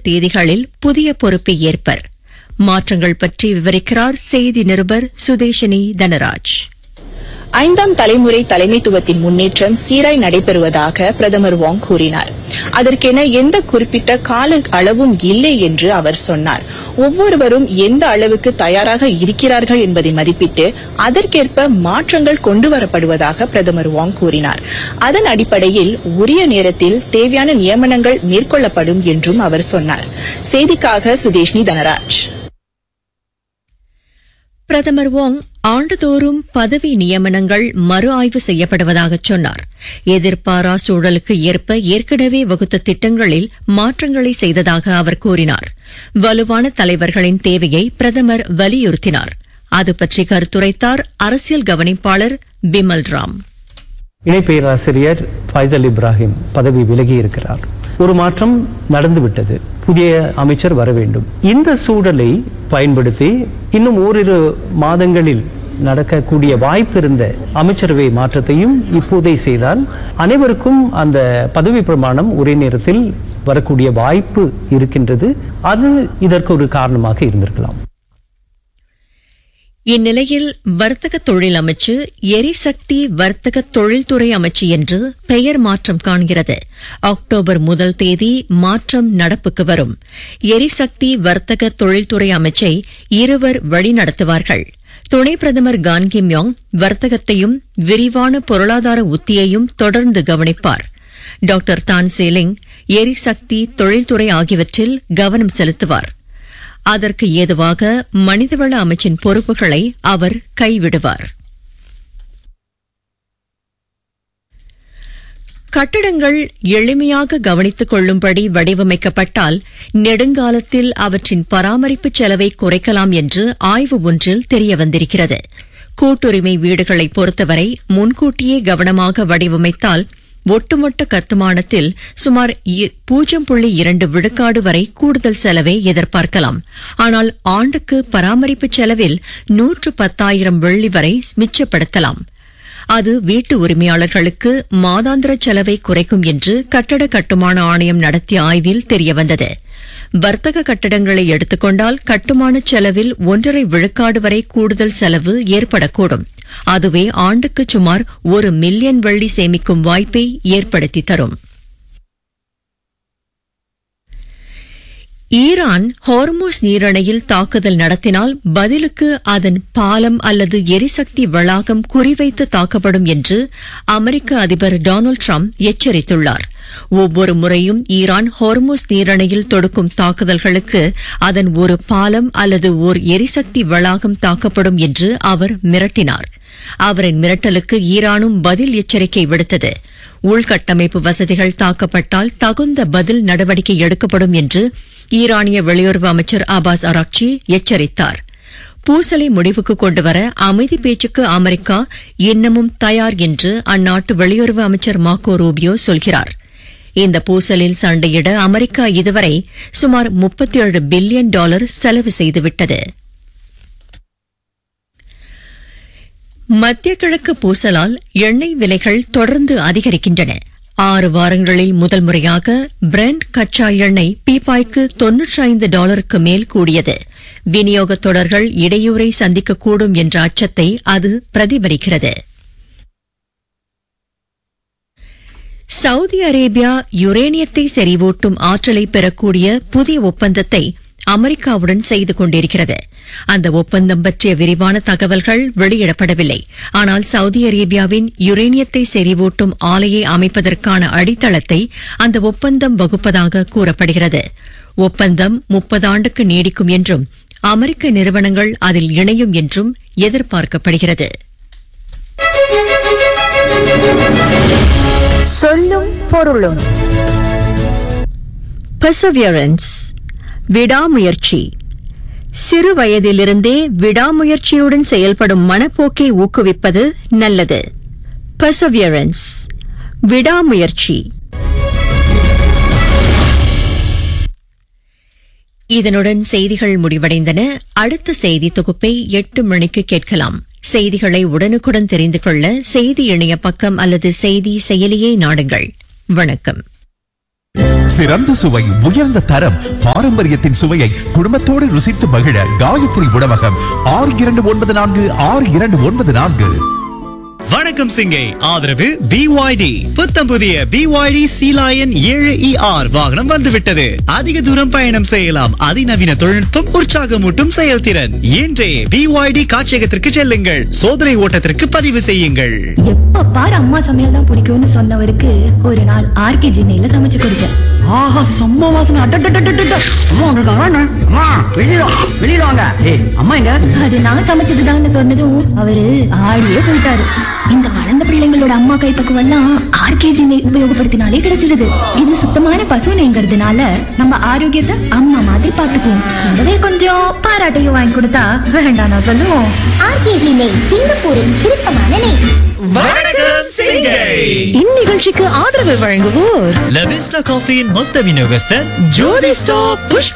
தேதிகளில் புதிய பொறுப்பை ஏற்பர் மாற்றங்கள் பற்றி விவரிக்கிறார் செய்தி நிருபர் சுதேஷினி தனராஜ் ஐந்தாம் தலைமுறை தலைமைத்துவத்தின் முன்னேற்றம் சீராய் நடைபெறுவதாக பிரதமர் வாங் கூறினார் அதற்கென எந்த குறிப்பிட்ட கால அளவும் இல்லை என்று அவர் சொன்னார் ஒவ்வொருவரும் எந்த அளவுக்கு தயாராக இருக்கிறார்கள் என்பதை மதிப்பிட்டு அதற்கேற்ப மாற்றங்கள் கொண்டுவரப்படுவதாக பிரதமர் வாங் கூறினார் அதன் அடிப்படையில் உரிய நேரத்தில் தேவையான நியமனங்கள் மேற்கொள்ளப்படும் என்றும் அவர் சொன்னார் செய்திக்காக சுதேஷ்னி தனராஜ் பிரதமர் வாங் ஆண்டுதோறும் பதவி நியமனங்கள் மறு ஆய்வு செய்யப்படுவதாக சொன்னார் எதிர்பாரா சூழலுக்கு ஏற்ப ஏற்கனவே வகுத்த திட்டங்களில் மாற்றங்களை செய்ததாக அவர் கூறினார் வலுவான தலைவர்களின் தேவையை பிரதமர் வலியுறுத்தினார் அது பற்றி கருத்துரைத்தார் அரசியல் கவனிப்பாளர் பிமல் ராம் இணை பேராசிரியர் ஃபைசல் இப்ராஹிம் பதவி விலகி இருக்கிறார் ஒரு மாற்றம் நடந்துவிட்டது புதிய அமைச்சர் வர வேண்டும் இந்த சூழலை பயன்படுத்தி இன்னும் ஓரிரு மாதங்களில் நடக்கக்கூடிய வாய்ப்பு இருந்த அமைச்சரவை மாற்றத்தையும் இப்போதே செய்தால் அனைவருக்கும் அந்த பதவி பிரமாணம் ஒரே நேரத்தில் வரக்கூடிய வாய்ப்பு இருக்கின்றது அது இதற்கு ஒரு காரணமாக இருந்திருக்கலாம் இந்நிலையில் வர்த்தக தொழில் அமைச்சு எரிசக்தி வர்த்தக தொழில்துறை அமைச்சு என்று பெயர் மாற்றம் காண்கிறது அக்டோபர் முதல் தேதி மாற்றம் நடப்புக்கு வரும் எரிசக்தி வர்த்தக தொழில்துறை அமைச்சை இருவர் வழிநடத்துவார்கள் துணை பிரதமர் கான் கிம் யோங் வர்த்தகத்தையும் விரிவான பொருளாதார உத்தியையும் தொடர்ந்து கவனிப்பார் டாக்டர் தான் சேலிங் எரிசக்தி தொழில்துறை ஆகியவற்றில் கவனம் செலுத்துவார் அதற்கு ஏதுவாக மனிதவள அமைச்சின் பொறுப்புகளை அவர் கைவிடுவார் கட்டடங்கள் எளிமையாக கவனித்துக் கொள்ளும்படி வடிவமைக்கப்பட்டால் நெடுங்காலத்தில் அவற்றின் பராமரிப்பு செலவை குறைக்கலாம் என்று ஆய்வு ஒன்றில் தெரியவந்திருக்கிறது கூட்டுரிமை வீடுகளை பொறுத்தவரை முன்கூட்டியே கவனமாக வடிவமைத்தால் ஒட்டுமொத்த கட்டுமானத்தில் சுமார் பூஜ்ஜியம் புள்ளி இரண்டு விழுக்காடு வரை கூடுதல் செலவை எதிர்பார்க்கலாம் ஆனால் ஆண்டுக்கு பராமரிப்பு செலவில் நூற்று பத்தாயிரம் வெள்ளி வரை மிச்சப்படுத்தலாம் அது வீட்டு உரிமையாளர்களுக்கு மாதாந்திர செலவை குறைக்கும் என்று கட்டட கட்டுமான ஆணையம் நடத்திய ஆய்வில் தெரியவந்தது வர்த்தக கட்டடங்களை எடுத்துக்கொண்டால் கட்டுமான செலவில் ஒன்றரை விழுக்காடு வரை கூடுதல் செலவு ஏற்படக்கூடும் அதுவே ஆண்டுக்கு சுமார் ஒரு மில்லியன் வெள்ளி சேமிக்கும் வாய்ப்பை ஏற்படுத்தி தரும் ஈரான் ஹார்மோஸ் நீரணையில் தாக்குதல் நடத்தினால் பதிலுக்கு அதன் பாலம் அல்லது எரிசக்தி வளாகம் குறிவைத்து தாக்கப்படும் என்று அமெரிக்க அதிபர் டொனால்டு டிரம்ப் எச்சரித்துள்ளார் ஒவ்வொரு முறையும் ஈரான் ஹார்மோஸ் நீரணையில் தொடுக்கும் தாக்குதல்களுக்கு அதன் ஒரு பாலம் அல்லது ஓர் எரிசக்தி வளாகம் தாக்கப்படும் என்று அவர் மிரட்டினார் அவரின் மிரட்டலுக்கு ஈரானும் பதில் எச்சரிக்கை விடுத்தது உள்கட்டமைப்பு வசதிகள் தாக்கப்பட்டால் தகுந்த பதில் நடவடிக்கை எடுக்கப்படும் என்று ஈரானிய வெளியுறவு அமைச்சர் அபாஸ் அராக்சி எச்சரித்தார் பூசலை முடிவுக்கு கொண்டுவர அமைதி பேச்சுக்கு அமெரிக்கா இன்னமும் தயார் என்று அந்நாட்டு வெளியுறவு அமைச்சர் மாக்கோ ரூபியோ சொல்கிறார் இந்த பூசலில் சண்டையிட அமெரிக்கா இதுவரை சுமார் முப்பத்தி ஏழு பில்லியன் டாலர் செலவு செய்துவிட்டது மத்திய கிழக்கு பூசலால் எண்ணெய் விலைகள் தொடர்ந்து அதிகரிக்கின்றன ஆறு வாரங்களில் முதல் முறையாக பிரெண்ட் கச்சா எண்ணெய் பீப்பாய்க்கு தொன்னூற்றி ஐந்து டாலருக்கு மேல் கூடியது விநியோக தொடர்கள் இடையூறை சந்திக்கக்கூடும் என்ற அச்சத்தை அது பிரதிபலிக்கிறது சவுதி அரேபியா யுரேனியத்தை செறிவூட்டும் ஆற்றலை பெறக்கூடிய புதிய ஒப்பந்தத்தை அமெரிக்காவுடன் செய்து கொண்டிருக்கிறது அந்த ஒப்பந்தம் பற்றிய விரிவான தகவல்கள் வெளியிடப்படவில்லை ஆனால் சவுதி அரேபியாவின் யுரேனியத்தை செறிவூட்டும் ஆலையை அமைப்பதற்கான அடித்தளத்தை அந்த ஒப்பந்தம் வகுப்பதாக கூறப்படுகிறது ஒப்பந்தம் முப்பது ஆண்டுக்கு நீடிக்கும் என்றும் அமெரிக்க நிறுவனங்கள் அதில் இணையும் என்றும் எதிர்பார்க்கப்படுகிறது சொல்லும் பொருளும் பெர்சவியரன்ஸ் விடாமுயற்சி சிறு வயதிலிருந்தே விடாமுயற்சியுடன் செயல்படும் மனப்போக்கை ஊக்குவிப்பது நல்லது பெர்சவியரன்ஸ் விடாமுயற்சி இதனுடன் செய்திகள் முடிவடைந்தன அடுத்த செய்தி தொகுப்பை எட்டு மணிக்கு கேட்கலாம் செய்திகளை உடனுக்குடன் தெரிந்து கொள்ள செய்தி இணைய பக்கம் அல்லது செய்தி செயலியை நாடுங்கள் வணக்கம் சிறந்த சுவை உயர்ந்த தரம் பாரம்பரியத்தின் சுவையை குடும்பத்தோடு ருசித்து மகிழ காயத்ரி உணவகம் ஆறு இரண்டு ஒன்பது நான்கு ஆறு இரண்டு ஒன்பது நான்கு வணக்கம் சிங்கை ஆதரவு பிஒய்டி புத்தம் புதிய பிஒய்டி சீலாயன் ஏழு இஆர் வாகனம் வந்துவிட்டது அதிக தூரம் பயணம் செய்யலாம் அதிநவீன தொழில்நுட்பம் உற்சாகமூட்டும் செயல்திறன் இன்றே பிஒய்டி காட்சியகத்திற்கு செல்லுங்கள் சோதனை ஓட்டத்திற்கு பதிவு செய்யுங்கள் எப்ப பாரு அம்மா சமையல் தான் பிடிக்கும்னு சொன்னவருக்கு ஒரு நாள் ஆர்கே ஜின்னையில சமைச்சு கொடுத்தேன் ஆஹா செம்ம வாசனை அட்டட்டட்டட்டட்ட அம்மா வந்திருக்காங்க அம்மா வெளியில வா, வெளியில வாங்க ஏய் அம்மா எங்க அது நான் சமைச்சதுதான்னு சொன்னதும் அவரு ஆடியே போயிட்டாரு இந்த வளர்ந்த பிள்ளைங்களோட அம்மா கைப்பக்குவம் எல்லாம் ஆர்கேஜி நெய் உபயோகப்படுத்தினாலே கிடைச்சிடுது இது சுத்தமான பசு நெய்ங்கிறதுனால நம்ம ஆரோக்கியத்தை அம்மா மாதிரி பாத்துக்குவோம் கூடவே கொஞ்சம் பாராட்டையும் வாங்கி கொடுத்தா வேண்டாம் நான் சொல்லுவோம் ஆர்கேஜி நெய் சிங்கப்பூரின் விருப்பமான நெய் வணக்கம் சிங்கை இந்நிகழ்ச்சிக்கு ஆதரவு வழங்குவோர் லவிஸ்டா காஃபியின் மொத்த விநியோகஸ்தர் ஜோதி ஸ்டாப் புஷ்ப